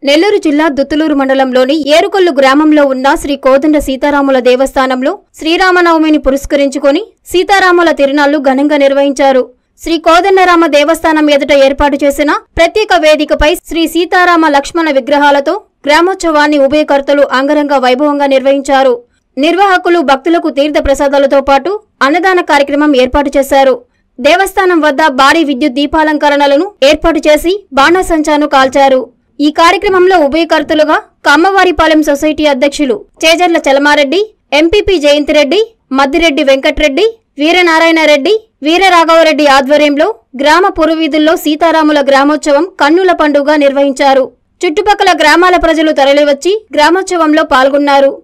నెల్లూరు జిల్లా దుత్తులూరు మండలంలోని ఏరుకొల్లు గ్రామంలో ఉన్న శ్రీ కోదండ సీతారాముల దేవస్థానంలో శ్రీరామనవమిని పురస్కరించుకొని సీతారాముల తిరునాళ్లు ఘనంగా నిర్వహించారు శ్రీ కోదండరామ దేవస్థానం ఎదుట ఏర్పాటు చేసిన ప్రత్యేక వేదికపై శ్రీ సీతారామ లక్ష్మణ విగ్రహాలతో గ్రామోత్సవాన్ని ఉభయకర్తలు అంగరంగ వైభవంగా నిర్వహించారు నిర్వాహకులు భక్తులకు తీర్థ ప్రసాదాలతో పాటు అన్నదాన కార్యక్రమం ఏర్పాటు చేశారు దేవస్థానం వద్ద భారీ విద్యుత్ దీపాలంకరణలను ఏర్పాటు చేసి బాణాసంచాను కాల్చారు ఈ కార్యక్రమంలో ఉభయకర్తలుగా కమ్మవారిపాలెం సొసైటీ అధ్యక్షులు చేజర్ల చలమారెడ్డి ఎంపీపీ జయంతిరెడ్డి మద్దిరెడ్డి వెంకట్రెడ్డి వీరనారాయణరెడ్డి వీరరాఘవరెడ్డి ఆధ్వర్యంలో గ్రామ పురవీధుల్లో సీతారాముల గ్రామోత్సవం కన్నుల పండుగ నిర్వహించారు చుట్టుపక్కల గ్రామాల ప్రజలు తరలివచ్చి గ్రామోత్సవంలో పాల్గొన్నారు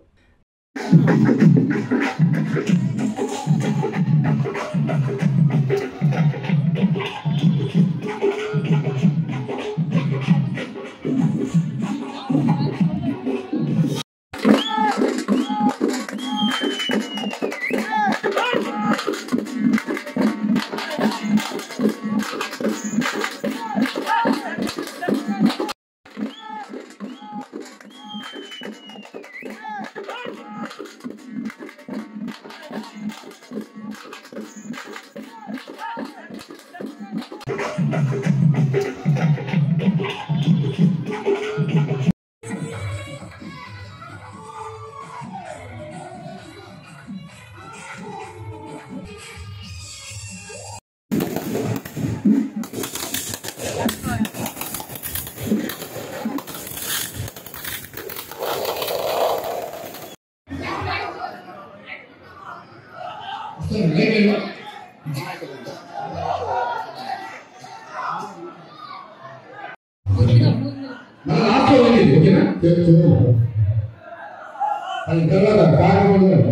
మన లాస్ట్లో వెళ్ళింది ఓకేనా చెప్తున్నాను అది తర్వాత కార్యక్రమంలో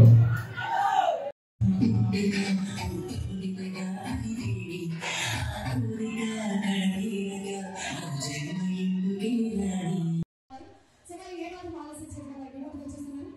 సరే ఏ మాత్రం ఆలోచించండి కదా వినోదం వచ్చేస్తున్నాను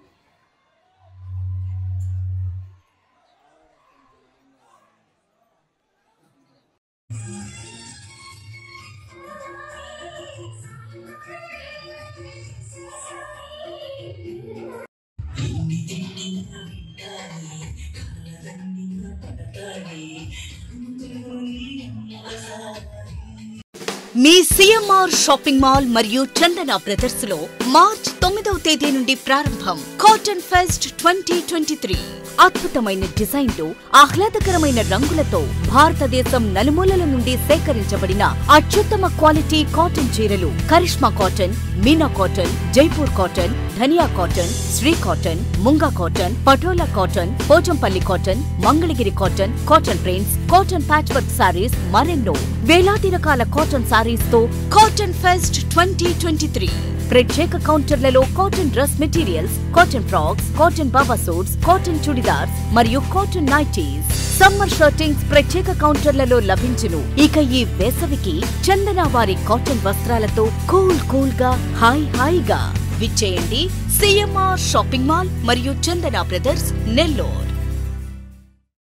మీ సిఎంఆర్ షాపింగ్ మాల్ మరియు చందన బ్రదర్స్ లో మార్చ్ తొమ్మిదవ తేదీ నుండి ప్రారంభం cotton fest twenty twenty three అద్భుతమైన డిజైన్లు ఆహ్లాదకరమైన రంగులతో భారతదేశం నలుమూలల నుండి సేకరించబడిన అత్యుత్తమ క్వాలిటీ కాటన్ చీరలు Karishma cotton Meena cotton Jaipur cotton Dhaniya cotton Shri cotton Munga cotton Patola cotton Pochampally cotton Mangalagiri cotton cotton prints cotton patch work sarees మరెన్నో వేలాది రకాల కాటన్ సారీస్ తో cotton fest twenty twenty three ప్రత్యేక కౌంటర్లలో cotton dress materials cotton frocks cotton baba suits cotton churidars మరియు కాటన్ నైటీస్ సమ్మర్ షర్టింగ్స్ ప్రత్యేక కౌంటర్లలో లభించును ఇక ఈ వేసవికి చందన వారి కాటన్ వస్త్రాలతో కూల్ కూల్ గా హాయ్ హాయిగా విచ్చేయండి సిఎంఆర్ షాపింగ్ మాల్ మరియు చందన బ్రదర్స్ నెల్లూరు